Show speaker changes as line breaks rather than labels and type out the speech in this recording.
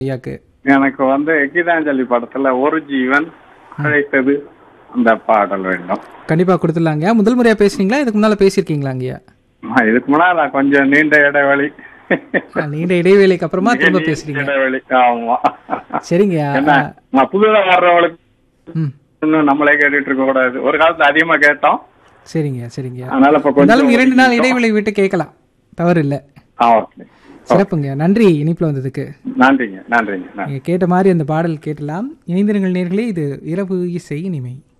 ஐயாக்கு
எனக்கு வந்து கீதாஞ்சலி படத்துல ஒரு ஜீவன் அழைத்தது அந்த பாடல் வேண்டும்
கண்டிப்பா கொடுத்துடலாங்க முதல் முறையா பேசுறீங்களா இதுக்கு முன்னால பேசியிருக்கீங்களா ஐயா
ஆ, இதுக்கு முன்னால கொஞ்சம் நீண்ட இடைவெளி
ஆ, நீண்ட இடைவேளைக்கு அப்புறமா திரும்ப
நீண்ட
பேசுறீங்க
இடைவெளி ஆமா
சரிங்கய்யா
என்ன நான் புதுதா வர்றவங்களுக்கு
ம்
இன்னும் நம்மளே கேட்டுட்டு இருக்க கூடாது ஒரு காலத்துல அதிகமா கேட்டோம்
சரிங்க சரிங்க
அதனால இப்ப
இருந்தாலும்
கொஞ்சம்
இரண்டு நாள் இடைவெளி விட்டு கேட்கலாம் தவறு இல்லை
ஆ ஓகே
சிறப்புங்க நன்றி இனிப்புல வந்ததுக்கு
நன்றிங்க நன்றிங்க நன்றி
நீங்க கேட்ட மாதிரி அந்த பாடல் கேட்டலாம் இணைந்திருங்கள் நேர்களே இது இரவு இசை இனிமை